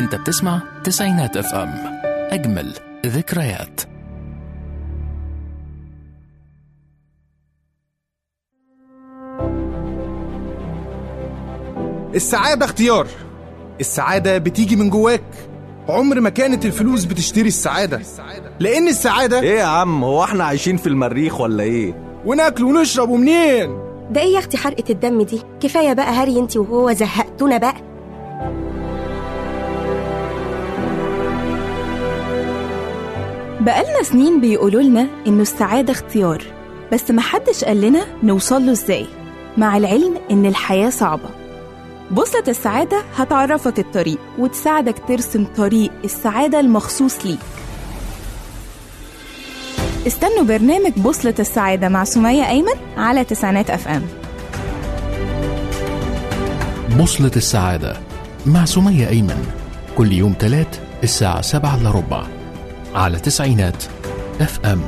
انت بتسمع تسعينات اف ام اجمل ذكريات السعادة اختيار السعادة بتيجي من جواك عمر ما كانت الفلوس بتشتري السعادة لأن السعادة ايه يا عم هو احنا عايشين في المريخ ولا ايه وناكل ونشرب ومنين ده ايه يا اختي حرقة الدم دي كفاية بقى هري انتي وهو زهقتونا بقى بقالنا سنين بيقولوا لنا إنه السعادة اختيار بس محدش قال لنا نوصل له إزاي مع العلم إن الحياة صعبة بوصلة السعادة هتعرفك الطريق وتساعدك ترسم طريق السعادة المخصوص ليك استنوا برنامج بوصلة السعادة مع سمية أيمن على تسعينات أف أم بوصلة السعادة مع سمية أيمن كل يوم تلات الساعة سبعة إلا ربع على تسعينات اف ام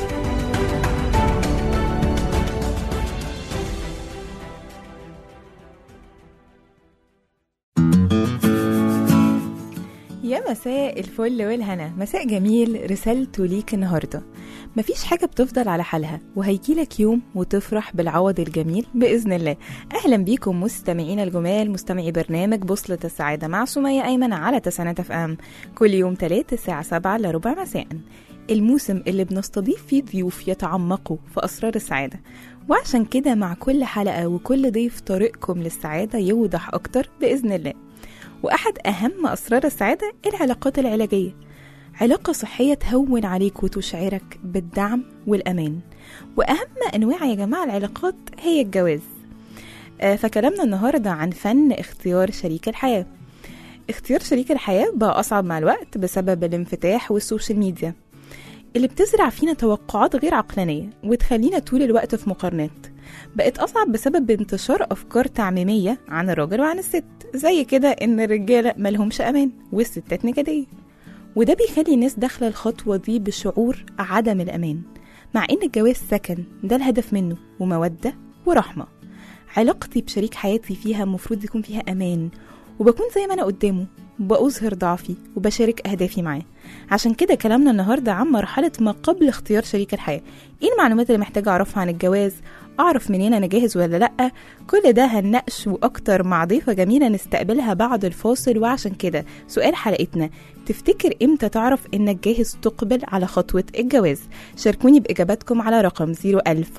يا مساء الفل والهنا مساء جميل رسالته ليك النهاردة مفيش حاجة بتفضل على حالها وهيجيلك يوم وتفرح بالعوض الجميل بإذن الله أهلا بيكم مستمعين الجمال مستمعي برنامج بوصلة السعادة مع سمية أيمن على تسعينات اف ام كل يوم تلات الساعة سبعة لربع مساء الموسم اللي بنستضيف فيه ضيوف يتعمقوا في أسرار السعادة وعشان كده مع كل حلقة وكل ضيف طريقكم للسعادة يوضح أكتر بإذن الله وأحد أهم أسرار السعادة العلاقات العلاجية علاقة صحية تهون عليك وتشعرك بالدعم والأمان وأهم أنواع يا جماعة العلاقات هي الجواز آه، فكلامنا النهاردة عن فن اختيار شريك الحياة اختيار شريك الحياة بقى أصعب مع الوقت بسبب الانفتاح والسوشيال ميديا اللي بتزرع فينا توقعات غير عقلانية وتخلينا طول الوقت في مقارنات بقت أصعب بسبب انتشار أفكار تعميمية عن الراجل وعن الست زي كده إن الرجالة ملهمش أمان والستات نكدية وده بيخلي الناس داخلة الخطوة دي بشعور عدم الأمان مع إن الجواز سكن ده الهدف منه ومودة ورحمة علاقتي بشريك حياتي فيها مفروض يكون فيها أمان وبكون زي ما أنا قدامه بأظهر ضعفي وبشارك أهدافي معاه عشان كده كلامنا النهاردة عن مرحلة ما قبل اختيار شريك الحياة ايه المعلومات اللي محتاجة أعرفها عن الجواز أعرف منين أنا جاهز ولا لأ كل ده هنناقش وأكتر مع ضيفة جميلة نستقبلها بعد الفاصل وعشان كده سؤال حلقتنا تفتكر إمتى تعرف إنك جاهز تقبل على خطوة الجواز شاركوني بإجاباتكم على رقم 01000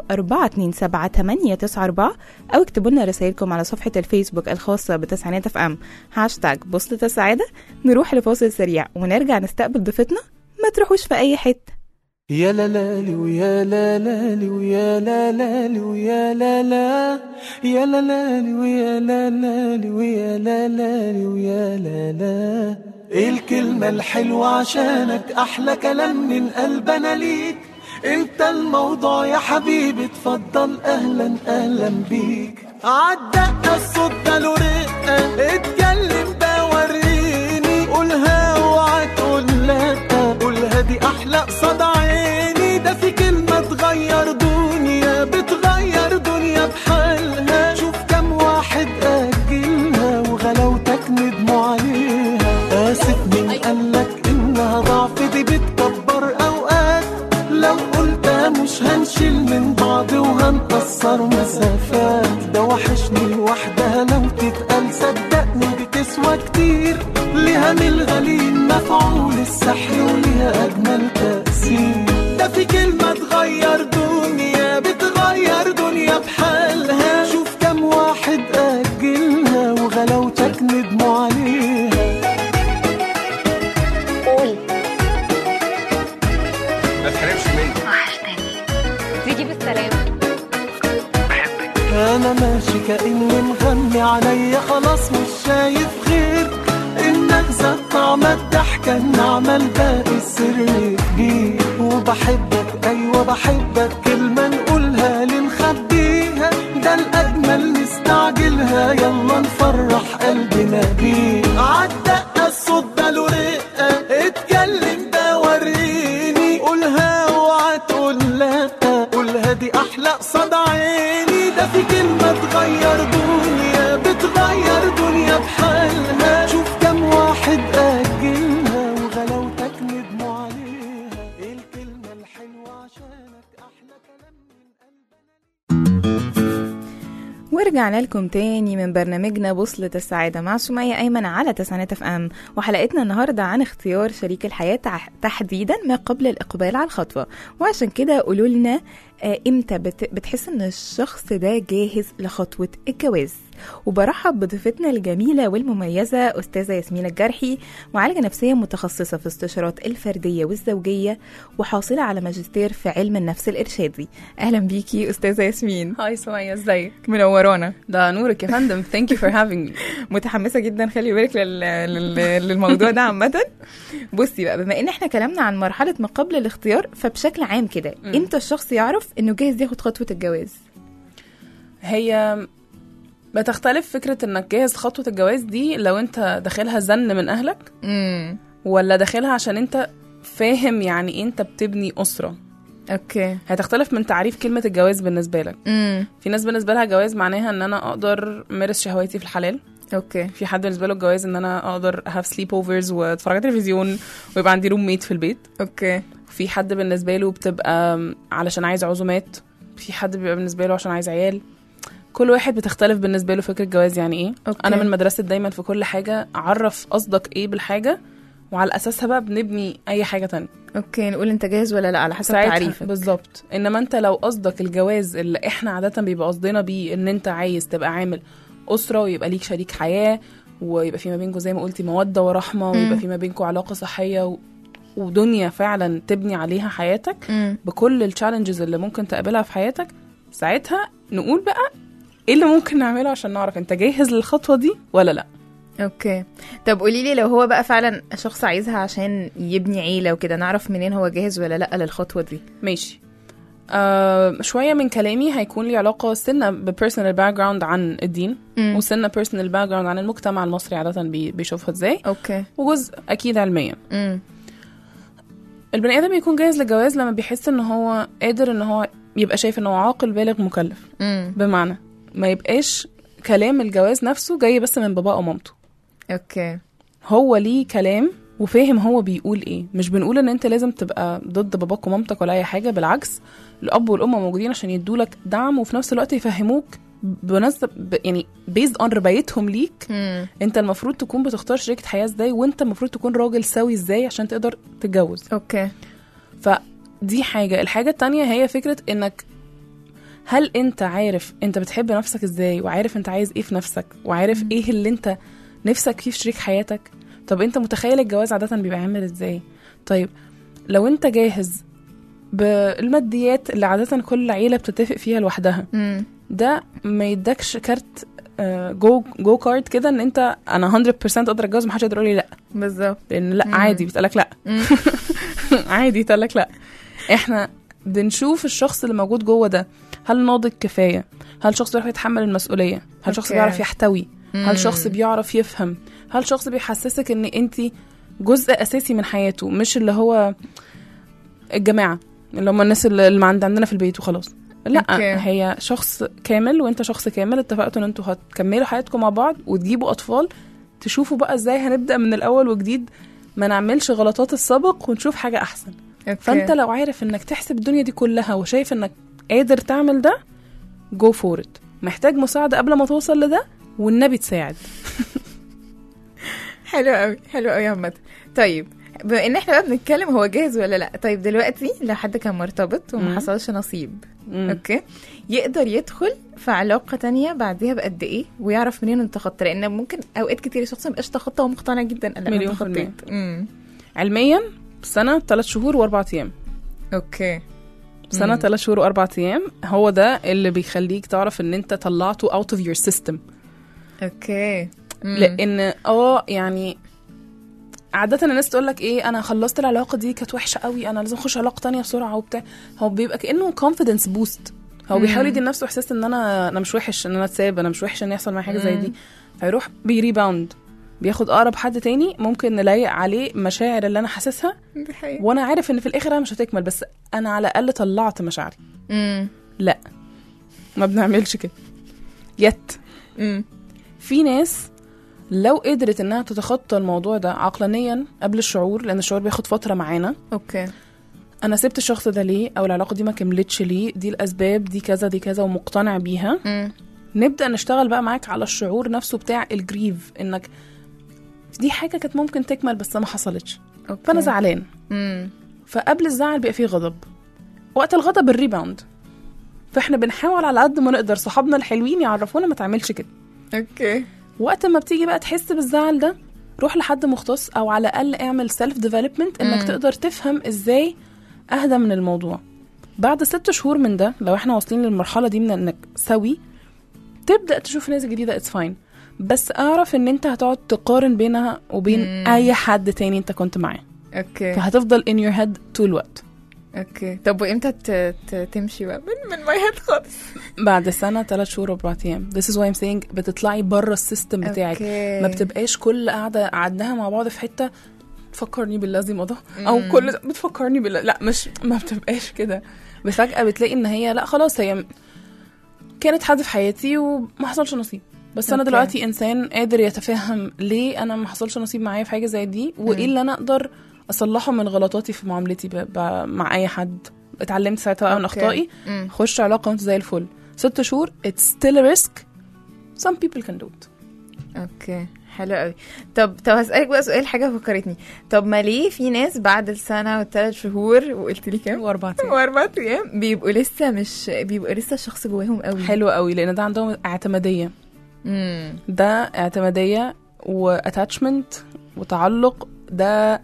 427 أو اكتبوا لنا رسائلكم على صفحة الفيسبوك الخاصة بتسعينات اف ام هاشتاج بوصلة السعادة نروح لفاصل سريع ونرجع نستقبل ضيفتنا ما تروحوش في أي حتة يا لا لالي ويا لا لالي ويا لا لالي ويا لا لا يا لا لالي ويا لا لالي ويا لا لالي ويا لا لا ايه الكلمة الحلوة عشانك أحلى كلام من قلبنا ليك انت الموضوع يا حبيبي اتفضل اهلا اهلا بيك عالدقة الصوت ده له رقة اتكلم ده وريني قولها اوعى تقول لا قولها دي احلى قصاد عيني ده في كلمة تغير دنيا بتغير دنيا بحالها شوف كم واحد أجلها وغلاوتك ندموا عليها آسف مين قالك إنها ضعف دي بتكبر أوقات لو قلتها مش هنشيل من بعض وهنقصر مسافات ده وحشني لوحدها لو تتقال صدقني بتسوى كتير ليها من الغليل مفعول السحر وليها أجمل تأثير ده في كلمة تغير دنيا بتغير دنيا بحالها شوف كم واحد أجلها وغلاوتك ندموا عليها قول ما تحرمش مني تيجي بالسلامة انا ماشي كاني مغمي عليا خلاص مش شايف غير انك زاد طعم الضحكه النعمه الباقي السر كبير وبحبك ايوه بحبك كلمه نقولها لنخبيها ده الاجمل نستعجلها يلا نفرح قلبنا بيه عالدقه الصوت ده له رقه اتكلم ده وريني قولها اوعى تقول لا قولها دي احلى قصاد عيني ده في كلمه تغير دنيا بتغير دنيا بحالها شوف كم واحد قال ورجعنا لكم تاني من برنامجنا بوصلة السعادة مع سمية أيمن على تسعينات اف ام وحلقتنا النهاردة عن اختيار شريك الحياة تح- تحديدا ما قبل الإقبال على الخطوة وعشان كده قولوا لنا آه، امتى بت- بتحس ان الشخص ده جاهز لخطوة الجواز وبرحب بضيفتنا الجميلة والمميزة أستاذة ياسمين الجرحي معالجة نفسية متخصصة في استشارات الفردية والزوجية وحاصلة على ماجستير في علم النفس الإرشادي أهلا بيكي أستاذة ياسمين هاي سمية ازيك؟ منورانا ده نورك يا فندم ثانك يو فور هافينج مي متحمسه جدا خلي بالك لل... لل... للموضوع ده عامه بصي بقى بما ان احنا كلامنا عن مرحله ما قبل الاختيار فبشكل عام كده امتى الشخص يعرف انه جاهز ياخد خطوه الجواز هي بتختلف فكرة انك جاهز خطوة الجواز دي لو انت داخلها زن من اهلك امم ولا داخلها عشان انت فاهم يعني ايه انت بتبني اسرة اوكي هتختلف من تعريف كلمة الجواز بالنسبة لك امم في ناس بالنسبة لها جواز معناها ان انا اقدر امارس شهواتي في الحلال اوكي في حد بالنسبة له الجواز ان انا اقدر هاف سليب اوفرز واتفرج على تلفزيون ويبقى عندي روم ميت في البيت اوكي في حد بالنسبه له بتبقى علشان عايز عزومات في حد بيبقى بالنسبه له عشان عايز عيال كل واحد بتختلف بالنسبه له فكره الجواز يعني ايه أوكي. انا من مدرسه دايما في كل حاجه عرف قصدك ايه بالحاجه وعلى اساسها بقى بنبني اي حاجه تانية اوكي نقول انت جاهز ولا لا على حسب ساعتها تعريفك بالظبط انما انت لو قصدك الجواز اللي احنا عاده بيبقى قصدنا بيه ان انت عايز تبقى عامل اسره ويبقى ليك شريك حياه ويبقى في ما بينكم زي ما قلتي موده ورحمه ويبقى في ما بينكم علاقه صحيه و... ودنيا فعلا تبني عليها حياتك امم بكل التشالنجز اللي ممكن تقابلها في حياتك ساعتها نقول بقى ايه اللي ممكن نعمله عشان نعرف انت جاهز للخطوه دي ولا لا اوكي طب قولي لي لو هو بقى فعلا شخص عايزها عشان يبني عيله وكده نعرف منين هو جاهز ولا لا للخطوه دي ماشي آه شويه من كلامي هيكون لي علاقه سنه ببيرسونال باك جراوند عن الدين مم. وسنه بيرسونال باك جراوند عن المجتمع المصري عاده بي- بيشوفها ازاي اوكي وجزء اكيد علميا امم البني ادم يكون جاهز للجواز لما بيحس ان هو قادر ان هو يبقى شايف ان هو عاقل بالغ مكلف امم بمعنى ما يبقاش كلام الجواز نفسه جاي بس من باباه او مامته اوكي هو ليه كلام وفاهم هو بيقول ايه مش بنقول ان انت لازم تبقى ضد باباك ومامتك ولا اي حاجه بالعكس الاب والام موجودين عشان يدولك دعم وفي نفس الوقت يفهموك بمناسبه ب- يعني بيزد اون ربايتهم ليك امم انت المفروض تكون بتختار شريكه حياه ازاي وانت المفروض تكون راجل سوي ازاي عشان تقدر تتجوز اوكي فدي حاجه الحاجه التانية هي فكره انك هل انت عارف انت بتحب نفسك ازاي وعارف انت عايز ايه في نفسك وعارف ايه اللي انت نفسك فيه في شريك حياتك طب انت متخيل الجواز عاده بيبقى عامل ازاي طيب لو انت جاهز بالماديات اللي عاده كل عيله بتتفق فيها لوحدها امم ده ما يدكش كارت آه، جو جو كارد كده ان انت انا 100% اقدر اتجوز محدش يقدر يقول لي لا بالظبط لان لا مم. عادي بيتقالك لا مم. عادي يتقالك لا احنا بنشوف الشخص اللي موجود جوه ده هل ناضج كفايه هل شخص بيعرف يتحمل المسؤوليه هل شخص أوكي. بيعرف يحتوي هل شخص مم. بيعرف يفهم هل شخص بيحسسك ان انت جزء اساسي من حياته مش اللي هو الجماعه اللي هم الناس اللي اللي عند عندنا في البيت وخلاص لا أوكي. هي شخص كامل وانت شخص كامل اتفقتوا ان انتوا هتكملوا حياتكم مع بعض وتجيبوا اطفال تشوفوا بقى ازاي هنبدا من الاول وجديد ما نعملش غلطات السابق ونشوف حاجه احسن اوكي فانت لو عارف انك تحسب الدنيا دي كلها وشايف انك قادر تعمل ده جو فور ات محتاج مساعده قبل ما توصل لده والنبي تساعد حلو قوي حلو قوي يا عمد طيب بما ان احنا بقى بنتكلم هو جاهز ولا لا طيب دلوقتي لو حد كان مرتبط وما مم. حصلش نصيب مم. اوكي يقدر يدخل في علاقه تانية بعديها بقد ايه ويعرف منين انت خط لان ممكن اوقات كتير الشخص مبقاش تخطى ومقتنع جدا لا، أنا مليون في تخطيت. امم علميا سنه ثلاث شهور واربع ايام اوكي سنه مم. ثلاث شهور واربع ايام هو ده اللي بيخليك تعرف ان انت طلعته اوت اوف يور سيستم اوكي مم. لان اه يعني عادة الناس تقول لك ايه انا خلصت العلاقة دي كانت وحشة قوي انا لازم اخش علاقة تانية بسرعة وبتاع هو بيبقى كأنه confidence بوست هو بيحاول مم. يدي لنفسه احساس ان انا انا مش وحش ان انا اتساب انا مش وحش ان يحصل معايا حاجة زي دي فيروح بيريباوند بياخد اقرب حد تاني ممكن نلايق عليه مشاعر اللي انا حاسسها دي حقيقة. وانا عارف ان في الاخر انا مش هتكمل بس انا على الاقل طلعت مشاعري امم لا ما بنعملش كده يت امم في ناس لو قدرت انها تتخطى الموضوع ده عقلانيا قبل الشعور لان الشعور بياخد فتره معانا اوكي انا سبت الشخص ده ليه او العلاقه دي ما كملتش ليه دي الاسباب دي كذا دي كذا ومقتنع بيها امم نبدا نشتغل بقى معاك على الشعور نفسه بتاع الجريف انك دي حاجه كانت ممكن تكمل بس ما حصلتش اوكي فانا زعلان امم فقبل الزعل بيبقى فيه غضب وقت الغضب الريباوند فاحنا بنحاول على قد ما نقدر صحابنا الحلوين يعرفونا ما تعملش كده اوكي وقت ما بتيجي بقى تحس بالزعل ده روح لحد مختص او على الاقل اعمل سيلف ديفلوبمنت انك مم. تقدر تفهم ازاي اهدى من الموضوع بعد ست شهور من ده لو احنا واصلين للمرحله دي من انك سوي تبدا تشوف ناس جديده اتس فاين بس اعرف ان انت هتقعد تقارن بينها وبين مم. اي حد تاني انت كنت معاه اوكي فهتفضل in your head طول الوقت اوكي طب وامتى ت- ت- تمشي بقى من من ماي هيد خالص بعد سنه ثلاث شهور اربع ايام this is why I'm saying بتطلعي بره السيستم بتاعك أوكي. ما بتبقاش كل قاعده قعدناها مع بعض في حته تفكرني بالذي مضى او مم. كل بتفكرني بال لا مش ما بتبقاش كده بس فجاه بتلاقي ان هي لا خلاص هي كانت حد في حياتي وما حصلش نصيب بس انا أوكي. دلوقتي انسان قادر يتفهم ليه انا ما حصلش نصيب معايا في حاجه زي دي وايه اللي انا اقدر اصلحه من غلطاتي في معاملتي ب... ب... مع اي حد اتعلمت ساعتها بقى من أوكي. اخطائي مم. خش علاقه وانت زي الفل ست شهور it's still a risk some people can do it اوكي حلو قوي طب طب هسألك بقى سؤال حاجة فكرتني طب ما ليه في ناس بعد السنة والثلاث شهور وقلت لي كام؟ واربع ايام واربع ايام بيبقوا لسه مش بيبقوا لسه الشخص جواهم قوي حلو قوي لان ده عندهم اعتماديه امم ده اعتماديه واتاتشمنت وتعلق ده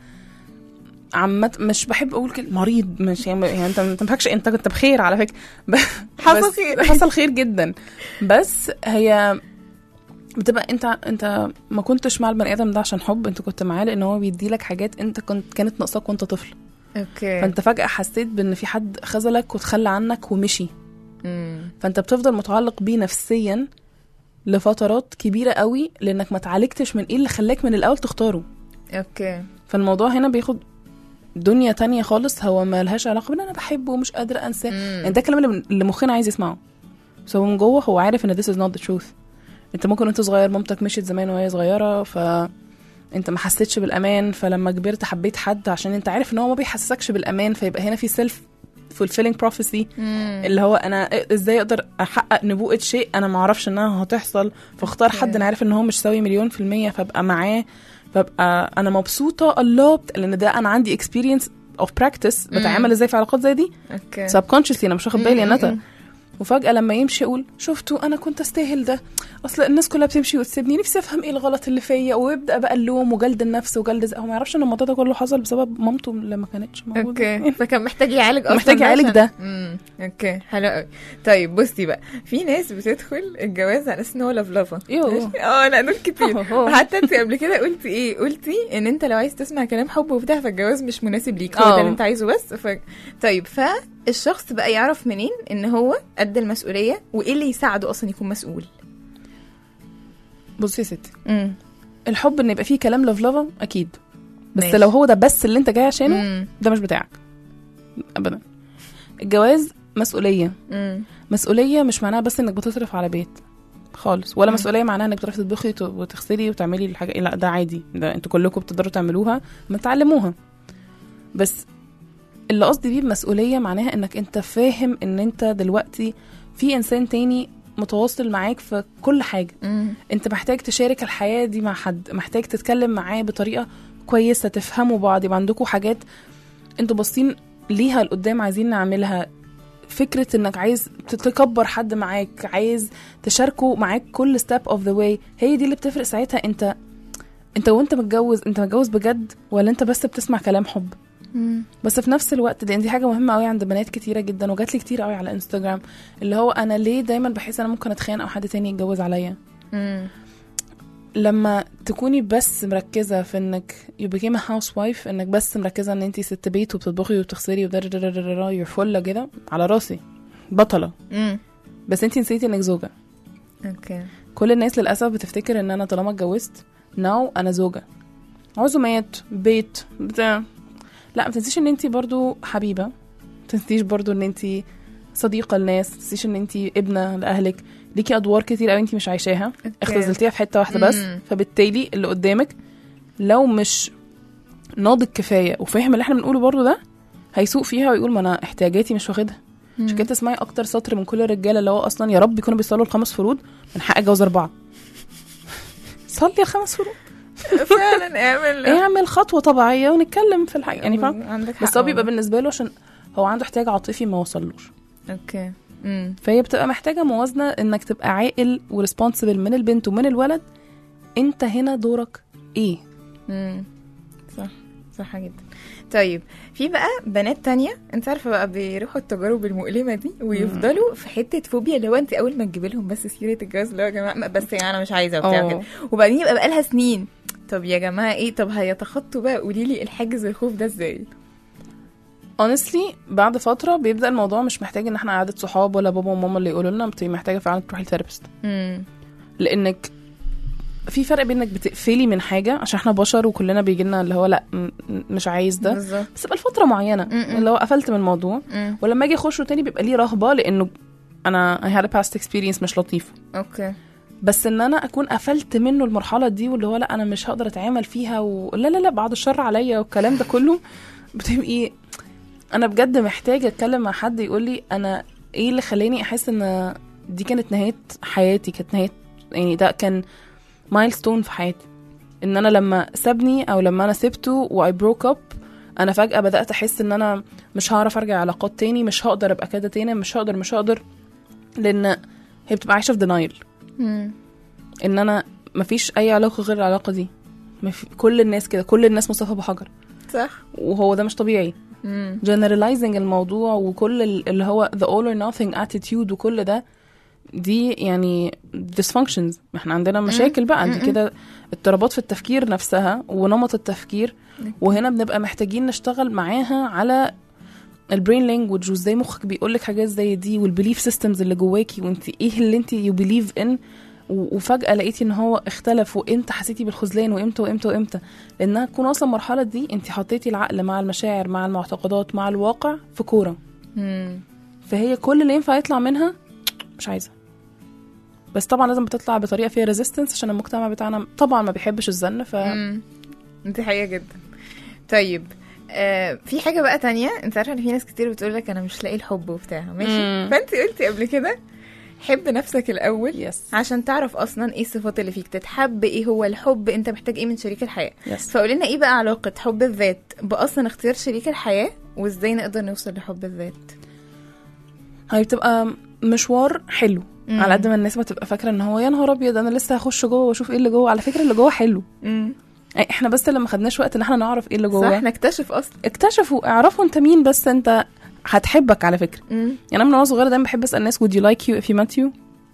عامة مش بحب اقول كده مريض مش يعني, يعني انت انت مفكش انت كنت بخير على فكره ب- حصل بس- خير. حصل خير جدا بس هي بتبقى انت انت ما كنتش مع البني ادم ده عشان حب انت كنت معاه لان هو بيدي لك حاجات انت كنت كانت ناقصاك وانت طفل اوكي فانت فجاه حسيت بان في حد خذلك وتخلى عنك ومشي امم فانت بتفضل متعلق بيه نفسيا لفترات كبيره قوي لانك ما تعالجتش من ايه اللي خلاك من الاول تختاره اوكي فالموضوع هنا بياخد دنيا تانية خالص هو ما لهاش علاقه بان انا بحبه ومش قادره انساه يعني ده الكلام اللي اللي مخنا عايز يسمعه بس هو من جوه هو عارف ان this is not the truth انت ممكن وانت صغير مامتك مشيت زمان وهي صغيره ف انت ما حسيتش بالامان فلما كبرت حبيت حد عشان انت عارف ان هو ما بيحسسكش بالامان فيبقى هنا في سيلف fulfilling prophecy اللي هو انا ازاي اقدر احقق نبوءه شيء انا ما اعرفش انها هتحصل فاختار حد انا عارف ان هو مش سوي مليون في الميه فابقى معاه فابقى انا مبسوطه الله بت- لان ده انا عندي experience of practice بتعامل ازاي في علاقات زي دي اوكي subconsciously انا مش واخد بالي مم، ان مم. وفجاه لما يمشي اقول شفتوا انا كنت استاهل ده اصل الناس كلها بتمشي وتسيبني نفسي افهم ايه الغلط اللي فيا ويبدا بقى اللوم وجلد النفس وجلد ز- هو ما يعرفش ان الموضوع ده كله حصل بسبب مامته اللي ما كانتش موجوده اوكي فكان محتاج يعالج اصلا محتاج يعالج عشان- ده. امم اوكي حلو قوي طيب بصي بقى في ناس بتدخل الجواز على اساس ان هو لفلفه يوه. ماشي؟ اه لا دول كتير أوه. وحتى انت قبل كده قلتي ايه قلتي ان انت لو عايز تسمع كلام حب وبتاع فالجواز مش مناسب ليك هو اه. ده اللي انت عايزه بس ف... طيب فالشخص بقى يعرف منين ان هو قد المسؤوليه وايه اللي يساعده اصلا يكون مسؤول بصي يا ستي امم الحب ان يبقى فيه كلام لفلفه اكيد بس ماشي. لو هو ده بس اللي انت جاي عشانه امم ده مش بتاعك ابدا الجواز مسؤوليه امم مسؤوليه مش معناها بس انك بتصرف على بيت خالص ولا مم. مسؤوليه معناها انك بتعرفي تطبخي وت- وتغسلي وتعملي الحاجه لا ده عادي ده انتوا كلكم بتقدروا تعملوها ما تعلموها بس اللي قصدي بيه بمسؤوليه معناها انك انت فاهم ان انت دلوقتي في انسان تاني متواصل معاك في كل حاجه امم انت محتاج تشارك الحياه دي مع حد محتاج تتكلم معاه بطريقه كويسه تفهموا بعض يبقى عندكم حاجات انتوا باصين ليها لقدام عايزين نعملها فكره انك عايز تكبر حد معاك عايز تشاركه معاك كل ستيب اوف ذا واي هي دي اللي بتفرق ساعتها انت انت وانت متجوز انت متجوز بجد ولا انت بس بتسمع كلام حب بس في نفس الوقت دي, دي حاجه مهمه قوي عند بنات كتيره جدا وجات لي كتير قوي على انستغرام اللي هو انا ليه دايما بحس انا ممكن اتخانق او حد تاني يتجوز عليا امم لما تكوني بس مركزه في انك you became a housewife انك بس مركزه ان انت ست بيت وبتطبخي وبتغسلي ودا you're فله كده على راسي بطله امم بس انت نسيتي انك زوجه اوكي كل الناس للاسف بتفتكر ان انا طالما اتجوزت ناو انا زوجه عزومات بيت بتاع لا ما تنسيش ان انت برضو حبيبه ما تنسيش برضو ان انت صديقه لناس ما تنسيش ان انت ابنه لاهلك ليكي ادوار كتير قوي انت مش عايشاها اختزلتيها في حته واحده بس مم. فبالتالي اللي قدامك لو مش ناضج كفايه وفاهم اللي احنا بنقوله برضو ده هيسوق فيها ويقول ما انا احتياجاتي مش واخدها عشان كده تسمعي اكتر سطر من كل الرجاله اللي هو اصلا يا رب يكونوا بيصلوا الخمس فروض من حق اتجوز اربعه صلي الخمس فروض فعلا اعمل اعمل خطوه طبيعيه ونتكلم في الحاجه يعني فاهم عندك حق بس هو بيبقى والله. بالنسبه له عشان هو عنده احتياج عاطفي ما وصلوش اوكي امم فهي بتبقى محتاجه موازنه انك تبقى عاقل وريسبونسبل من البنت ومن الولد انت هنا دورك ايه امم صح صح جدا طيب في بقى بنات تانية انت عارفه بقى بيروحوا التجارب المؤلمه دي ويفضلوا في حته فوبيا اللي هو انت اول ما تجيبي لهم بس سيره الجواز اللي هو يا جماعه ما- بس يعني انا مش عايزه وبتاع اه. كده وبعدين يبقى بقى لها سنين طب يا جماعه ايه طب هيتخطوا بقى قولي لي الحاجز الخوف ده ازاي honestly بعد فتره بيبدا الموضوع مش محتاج ان احنا قعده صحاب ولا بابا وماما اللي يقولوا لنا بتبقي محتاجه فعلا تروحي لثيرابيست امم لانك في فرق بين انك بتقفلي من حاجه عشان احنا بشر وكلنا بيجي لنا اللي هو لا م- م- مش عايز ده بالظبط بس بقى لفتره معينه م-م. اللي هو قفلت من الموضوع امم ولما اجي اخشه تاني بيبقى ليه رهبه لانه انا I had a past experience مش لطيفه اوكي بس ان انا اكون قفلت منه المرحله دي واللي هو لا انا مش هقدر اتعامل فيها ولا لا لا بعد الشر عليا والكلام ده كله بتبقي انا بجد محتاجه اتكلم مع حد يقول لي انا ايه اللي خلاني احس ان دي كانت نهايه حياتي كانت نهايه يعني ده كان مايلستون في حياتي ان انا لما سابني او لما انا سبته واي بروك اب انا فجاه بدات احس ان انا مش هعرف ارجع علاقات تاني مش هقدر ابقى كده تاني مش هقدر مش هقدر لان هي بتبقى عايشه في دينايل امم ان انا مفيش اي علاقه غير العلاقه دي مف... كل الناس كده كل الناس مصطفى بحجر صح وهو ده مش طبيعي امم generalizing الموضوع وكل ال- اللي هو the all or nothing attitude وكل ده دي يعني dysfunctions احنا عندنا مشاكل بقى دي كده اضطرابات في التفكير نفسها ونمط التفكير وهنا بنبقى محتاجين نشتغل معاها على البرين لانجوج وازاي مخك بيقول لك حاجات زي دي والبيليف سيستمز اللي جواكي وانت ايه اللي انت يو بيليف ان وفجاه لقيتي ان هو اختلف وامتى حسيتي بالخذلان وامتى وامتى وامتى لانها تكون اصلا المرحله دي انت حطيتي العقل مع المشاعر مع المعتقدات مع الواقع في كوره امم فهي كل اللي ينفع يطلع منها مش عايزه بس طبعا لازم بتطلع بطريقه فيها ريزيستنس عشان المجتمع بتاعنا طبعا ما بيحبش الزن ف امم دي حقيقة جدا طيب آه في حاجة بقى تانية انت عارفة ان في ناس كتير بتقول لك انا مش لاقي الحب وبتاع ماشي مم. فانت قلتي قبل كده حب نفسك الاول يس عشان تعرف اصلا ايه الصفات اللي فيك تتحب ايه هو الحب انت محتاج ايه من شريك الحياة يس فقولي لنا ايه بقى علاقة حب الذات باصلا اختيار شريك الحياة وازاي نقدر نوصل لحب الذات هي بتبقى مشوار حلو مم. على قد ما الناس بتبقى فاكره ان هو يا نهار ابيض انا لسه هخش جوه واشوف ايه اللي جوه على فكره اللي جوه حلو امم يعني احنا بس اللي ما خدناش وقت ان احنا نعرف ايه اللي صح جوه نكتشف اصلا اكتشفوا اعرفوا انت مين بس انت هتحبك على فكره امم يعني انا من وانا صغيره دايما بحب اسال الناس would you like you if you met you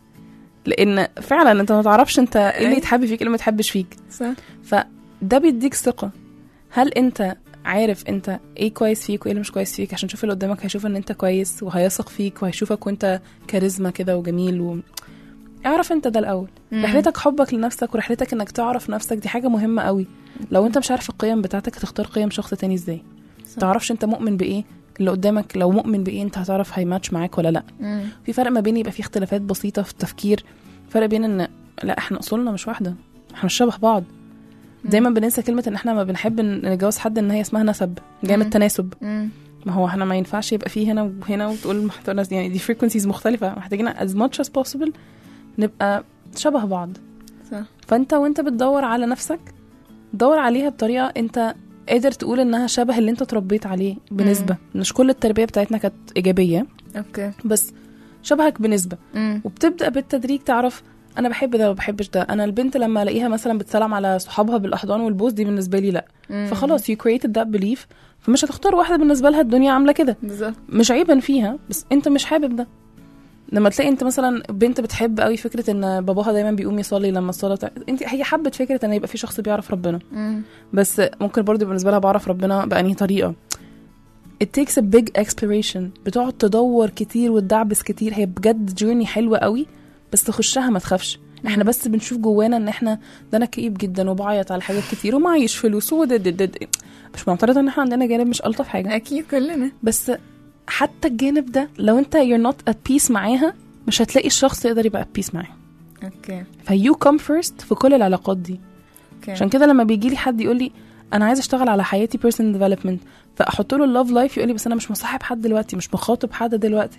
لان فعلا انت ما تعرفش انت ايه اللي أي. يتحب فيك ايه اللي ما يتحبش فيك صح فده بيديك ثقه هل انت عارف انت ايه كويس فيك وايه اللي مش كويس فيك عشان تشوف اللي قدامك هيشوف ان انت كويس وهيثق فيك وهيشوفك وانت كاريزما كده وجميل و... اعرف انت ده الاول مم. رحلتك حبك لنفسك ورحلتك انك تعرف نفسك دي حاجه مهمه قوي لو انت مش عارف القيم بتاعتك هتختار قيم شخص تاني ازاي صح. تعرفش انت مؤمن بايه اللي قدامك لو مؤمن بايه انت هتعرف هيماتش معاك ولا لا امم في فرق ما بين يبقى في اختلافات بسيطه في التفكير فرق بين ان لا احنا اصولنا مش واحده احنا مش شبه بعض دايما بننسى كلمه ان احنا ما بنحب ن- نتجوز حد ان هي اسمها نسب جايه من مم. التناسب امم ما هو احنا ما ينفعش يبقى فيه هنا وهنا وتقول محتوى ناس يعني دي frequencies مختلفه محتاجين as much as possible نبقى شبه بعض صح فانت وانت بتدور على نفسك دور عليها بطريقه انت قادر تقول انها شبه اللي انت اتربيت عليه بنسبه مش كل التربيه بتاعتنا كانت ايجابيه اوكي بس شبهك بنسبه امم وبتبدا بالتدريج تعرف انا بحب ده وما بحبش ده انا البنت لما الاقيها مثلا بتسلم على صحابها بالاحضان والبوس دي بالنسبه لي لا فخلاص you created that belief فمش هتختار واحده بالنسبه لها الدنيا عامله كده بالظبط مش عيبا فيها بس انت مش حابب ده لما تلاقي انت مثلا بنت بتحب قوي فكره ان باباها دايما بيقوم يصلي لما الصلاه تع- انت هي حبت فكره ان يبقى في شخص بيعرف ربنا امم بس ممكن برضه يبقى بالنسبه لها بعرف ربنا بأنهي طريقه it takes a big exploration بتقعد تدور كتير وتدعبس كتير هي بجد جورني حلوه قوي بس تخشها ما تخافش احنا بس بنشوف جوانا ان احنا ده انا كئيب جدا وبعيط على حاجات كتير ومعيش فلوس ودد مش معترضه ان احنا عندنا جانب مش الطف حاجه اكيد كلنا بس حتى الجانب ده لو انت you're not at peace معاها مش هتلاقي الشخص يقدر يبقى at peace معاها اوكي فيو كم فيرست في كل العلاقات دي اوكي عشان كده لما بيجي لي حد يقول لي انا عايز اشتغل على حياتي personal development فاحط له اللوف لايف يقول لي بس انا مش مصاحب حد دلوقتي مش مخاطب حد دلوقتي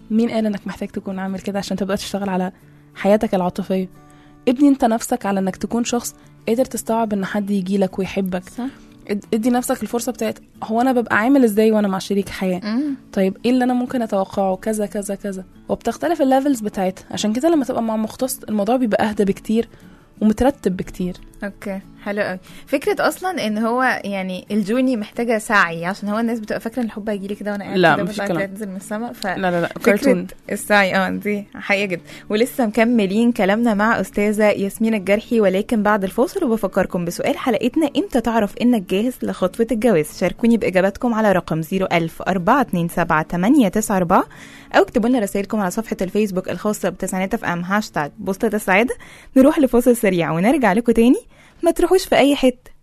مين قال انك محتاج تكون عامل كده عشان تبدا تشتغل على حياتك العاطفيه ابني انت نفسك على انك تكون شخص قادر تستوعب ان حد يجي لك ويحبك صح اد- ادي نفسك الفرصه بتاعت هو انا ببقى عامل ازاي وانا مع شريك حياه مم. طيب ايه اللي انا ممكن اتوقعه كذا كذا كذا وبتختلف الليفلز بتاعتها عشان كده لما تبقى مع مختص الموضوع بيبقى اهدى بكتير ومترتب بكتير اوكي حلو قوي فكره اصلا ان هو يعني الجوني محتاجه سعي عشان هو الناس بتبقى فاكره ان الحب هيجي لي كده وانا قاعد لا، كده مفيش بطلع كلام. كده تنزل من السما ف لا لا لا فكرة كرتون السعي اه دي حقيقة جدا ولسه مكملين كلامنا مع أستاذة ياسمين الجرحي ولكن بعد الفاصل وبفكركم بسؤال حلقتنا امتى تعرف انك جاهز لخطوة الجواز شاركوني بإجاباتكم على رقم 01000 427 894 أو اكتبوا لنا رسائلكم على صفحة الفيسبوك الخاصة بتسعينات اف ام هاشتاج بوسطة السعادة نروح لفاصل سريع ونرجع لكم تاني ما تروحوش في أي حتة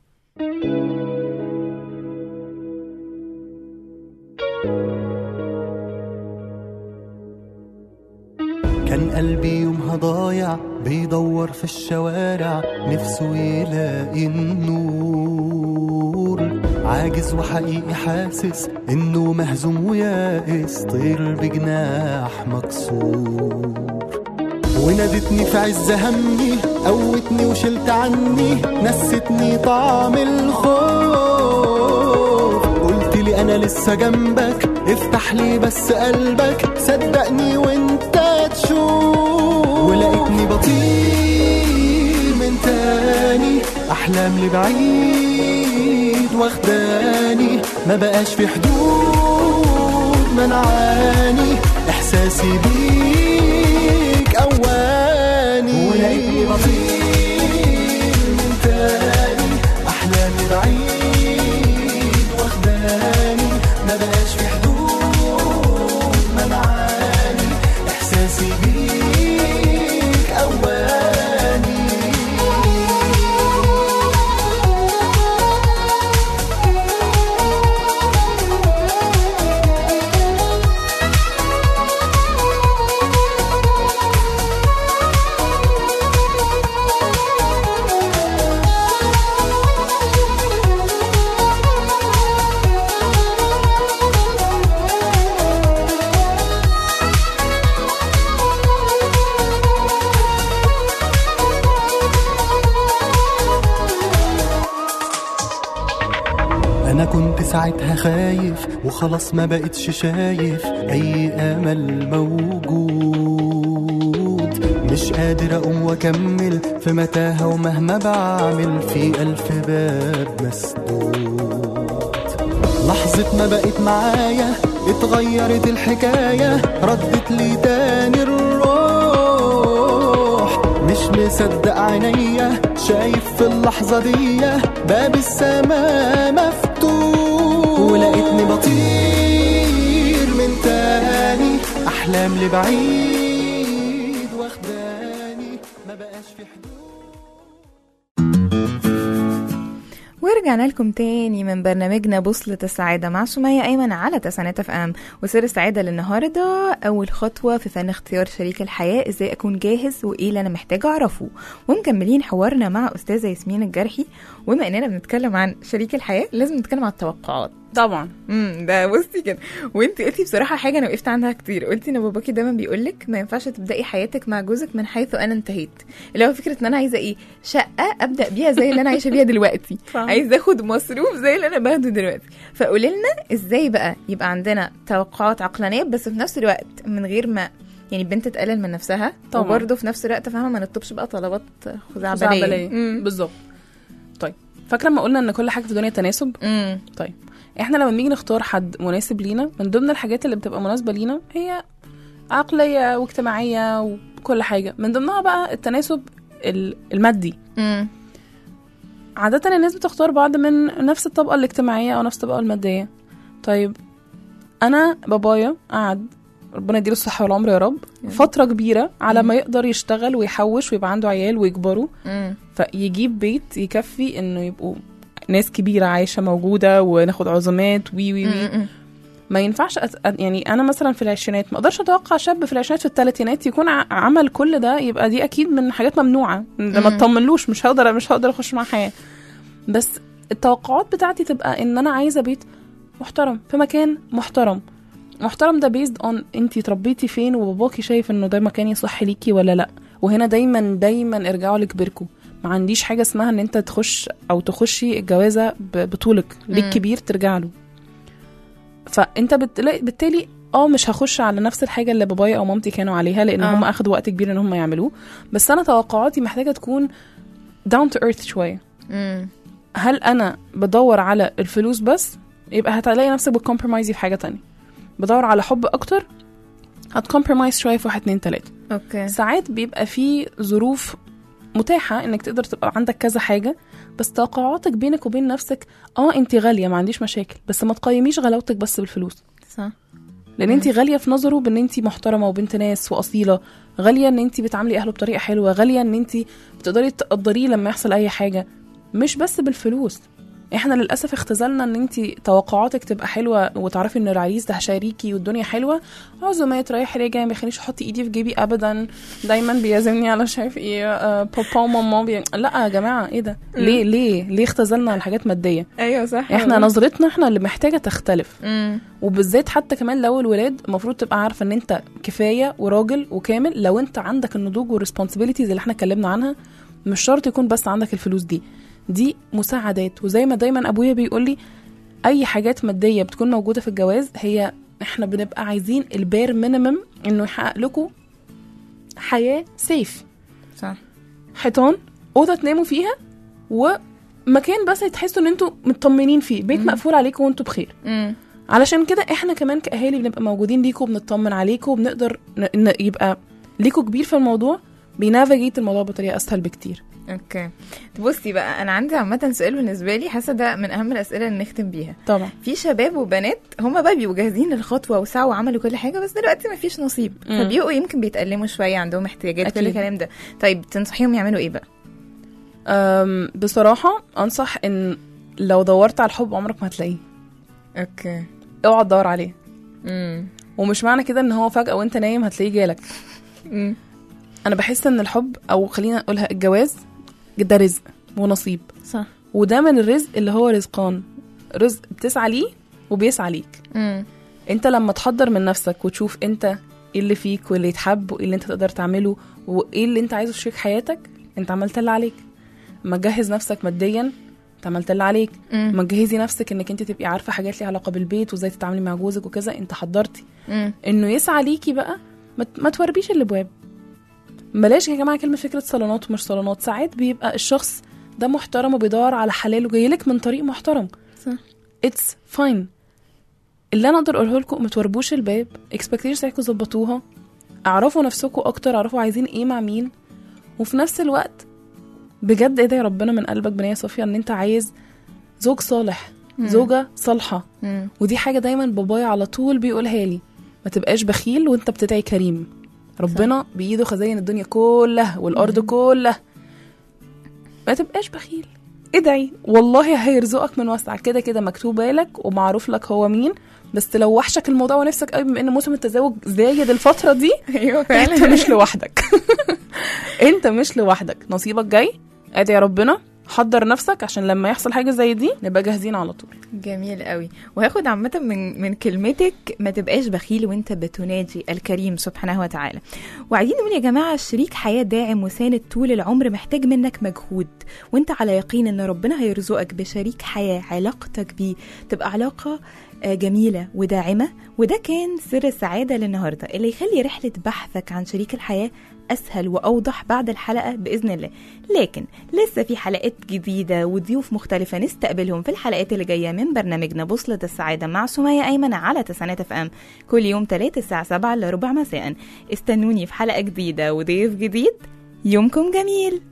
كان قلبي يومها ضايع بيدور في الشوارع نفسه يلاقي النور عاجز وحقيقي حاسس انه مهزوم ويائس طير بجناح مكسور ونادتني في عز همي قوتني وشلت عني نستني طعم الخوف قلت لي انا لسه جنبك افتح لي بس قلبك صدقني وانت تشوف ولقيتني بطير من تاني احلام لبعيد واخداني ما بقاش في حدود منعاني احساسي بيك اواني ولقيتني بطير من تاني احلامي بعيد واخداني ما بقاش في حدود منعاني احساسي بيك اواني انا كنت ساعتها خايف وخلاص ما بقتش شايف اي امل موجود مش قادر اقوم واكمل في متاهه ومهما بعمل في الف باب مسدود لحظة ما بقت معايا اتغيرت الحكاية ردت لي تاني الروح مش مصدق عينيا شايف في اللحظة دي باب السماء مفتوح ولقيتني بطير من تاني أحلام لبعيد واخداني ما بقاش في حدود ورجعنا لكم تاني من برنامجنا بوصلة السعادة مع سمية أيمن على تسعينات اف ام وسر السعادة للنهاردة أول خطوة في فن اختيار شريك الحياة ازاي أكون جاهز وإيه اللي أنا محتاجة أعرفه ومكملين حوارنا مع أستاذة ياسمين الجرحي وبما إننا بنتكلم عن شريك الحياة لازم نتكلم عن التوقعات طبعا امم ده بصي كده وانت قلتي بصراحه حاجه انا وقفت عندها كتير قلتي ان باباكي دايما بيقول لك ما ينفعش تبداي حياتك مع جوزك من حيث انا انتهيت اللي هو فكره ان انا عايزه ايه شقه ابدا بيها زي اللي انا عايشه بيها دلوقتي فاهمة. عايزه اخد مصروف زي اللي انا باخده دلوقتي فقولي لنا ازاي بقى يبقى عندنا توقعات عقلانيه بس في نفس الوقت من غير ما يعني البنت تقلل من نفسها طبعا. وبرضه في نفس الوقت فاهمه ما نطلبش بقى طلبات خزعبليه خزعبلية امم بالظبط طيب فاكره لما قلنا ان كل حاجه في الدنيا تناسب امم طيب احنا لما بنيجي نختار حد مناسب لينا من ضمن الحاجات اللي بتبقى مناسبه لينا هي عقليه واجتماعيه وكل حاجه من ضمنها بقى التناسب ال- المادي امم عادة الناس بتختار بعض من نفس الطبقة الاجتماعية أو نفس الطبقة المادية طيب أنا بابايا قعد ربنا يديله الصحة والعمر يا رب فترة كبيرة على ما يقدر يشتغل ويحوش ويبقى عنده عيال ويكبروا امم فيجيب بيت يكفي إنه يبقوا ناس كبيرة عايشة موجودة وناخد عزومات وي وي وي امم ما ينفعش أت... أت- يعني انا مثلا في العشرينات ما اقدرش اتوقع شاب في العشرينات في الثلاثينات يكون ع... عمل كل ده يبقى دي اكيد من حاجات ممنوعه ده ما مم. اطمنلوش مش هقدر مش هقدر اخش معاه حياه بس التوقعات بتاعتي تبقى ان انا عايزه بيت محترم في مكان محترم محترم ده بيزد اون انت اتربيتي فين وباباكي شايف انه ده مكان يصح ليكي ولا لا وهنا دايما دايما ارجعوا لكبركم ما عنديش حاجه اسمها ان انت تخش او تخشي الجوازه ب- بطولك ليك مم. كبير ترجع له فانت بتلاقي بالتالي اه مش هخش على نفس الحاجه اللي بابايا او مامتي كانوا عليها لان آه. هم اخدوا وقت كبير ان هم يعملوه بس انا توقعاتي محتاجه تكون داون تو ايرث شويه مم. هل انا بدور على الفلوس بس يبقى هتلاقي نفسك بتكمبرمايزي في حاجه تانية بدور على حب اكتر هتكمبرمايز شويه في واحد اتنين تلاته اوكي ساعات بيبقى في ظروف متاحه انك تقدر تبقى عندك كذا حاجه بس توقعاتك بينك وبين نفسك اه انت غاليه ما عنديش مشاكل بس ما تقيميش غلاوتك بس بالفلوس صح لان انت غاليه في نظره بان انت محترمه وبنت ناس واصيله غاليه ان انت بتعاملي اهله بطريقه حلوه غاليه ان انت بتقدري تقدريه لما يحصل اي حاجه مش بس بالفلوس احنا للاسف اختزلنا ان انت توقعاتك تبقى حلوه وتعرفي ان العريس ده شريكي والدنيا حلوه عزومات رايح راجع ما يخلينيش احط ايدي في جيبي ابدا دايما بيعزمني على مش عارف ايه آه، بابا وماما بي... لا يا جماعه ايه ده ليه ليه ليه اختزلنا على حاجات ماديه ايوه صح احنا نظرتنا احنا اللي محتاجه تختلف امم وبالذات حتى كمان لو الولاد المفروض تبقى عارفه ان انت كفايه وراجل وكامل لو انت عندك النضوج والريسبونسبيلتيز اللي احنا اتكلمنا عنها مش شرط يكون بس عندك الفلوس دي دي مساعدات وزي ما دايما ابويا بيقول لي اي حاجات ماديه بتكون موجوده في الجواز هي احنا بنبقى عايزين البير مينيمم انه يحقق لكم حياه سيف صح حيطان اوضه تناموا فيها ومكان بس تحسوا ان انتوا مطمنين فيه بيت مقفول عليكم وانتوا بخير امم علشان كده احنا كمان كاهالي بنبقى موجودين ليكم وبنطمن عليكم وبنقدر ن... ن... يبقى ليكوا كبير في الموضوع بينافيجيت الموضوع بطريقه اسهل بكتير اوكي بصي بقى انا عندي عامه سؤال بالنسبه لي حاسه ده من اهم الاسئله اللي نختم بيها طبعا في شباب وبنات هما بقى بيبقوا جاهزين للخطوه وسعوا وعملوا كل حاجه بس دلوقتي ما فيش نصيب مم. فبيبقوا يمكن بيتألموا شويه عندهم احتياجات كل أكيد. الكلام ده طيب تنصحيهم يعملوا ايه بقى أم بصراحه انصح ان لو دورت على الحب عمرك ما هتلاقيه اوكي اوعى تدور عليه امم ومش معنى كده ان هو فجاه وانت نايم هتلاقيه جالك امم انا بحس ان الحب او خلينا نقولها الجواز ده رزق ونصيب صح وده من الرزق اللي هو رزقان رزق بتسعى ليه وبيسعى ليك امم انت لما تحضر من نفسك وتشوف انت ايه اللي فيك واللي يتحب وايه اللي انت تقدر تعمله وايه اللي انت عايزه في شريك حياتك انت عملت اللي عليك ما تجهز نفسك ماديا انت عملت اللي عليك مم. ما تجهزي نفسك انك انت تبقي عارفه حاجات ليها علاقه بالبيت وازاي تتعاملي مع جوزك وكذا انت حضرتي امم انه يسعى ليكي بقى ما ت- ما توربيش الابواب بلاش يا جماعه كلمه فكره صالونات ومش صالونات ساعات بيبقى الشخص ده محترم وبيدور على حلال وجاي لك من طريق محترم صح اتس فاين اللي انا اقدر اقوله لكم ما توربوش الباب اكسبكتيشنز بتاعتكم ظبطوها اعرفوا نفسكم اكتر اعرفوا عايزين ايه مع مين وفي نفس الوقت بجد ادعي ربنا من قلبك بنيه صافيه ان انت عايز زوج صالح زوجه صالحه امم ودي حاجه دايما بابايا على طول بيقولها لي ما تبقاش بخيل وانت بتدعي كريم ربنا بايده خزاين الدنيا كلها والارض كلها ما تبقاش بخيل ادعي والله هيرزقك من وسع كده كده مكتوبه لك ومعروف لك هو مين بس لو وحشك الموضوع ونفسك قوي بما ان موسم التزاوج زايد الفتره دي ايوه انت فعلا مش لوحدك انت مش لوحدك نصيبك جاي ادعي ربنا حضر نفسك عشان لما يحصل حاجه زي دي نبقى جاهزين على طول جميل قوي وهاخد عامة من من كلمتك ما تبقاش بخيل وانت بتناجي الكريم سبحانه وتعالى وعايزين نقول يا جماعة شريك حياة داعم وساند طول العمر محتاج منك مجهود وانت على يقين ان ربنا هيرزقك بشريك حياة علاقتك بيه تبقى علاقة آه، جميلة وداعمة وده كان سر السعادة للنهاردة اللي يخلي رحلة بحثك عن شريك الحياة أسهل وأوضح بعد الحلقة بإذن الله لكن لسه في حلقات جديدة وضيوف مختلفة نستقبلهم في الحلقات اللي جاية من برنامجنا بوصلة السعادة مع سمية أيمن على تسعينات اف ام كل يوم 3 الساعة 7 إلا ربع مساء استنوني في حلقة جديدة وضيف جديد يومكم جميل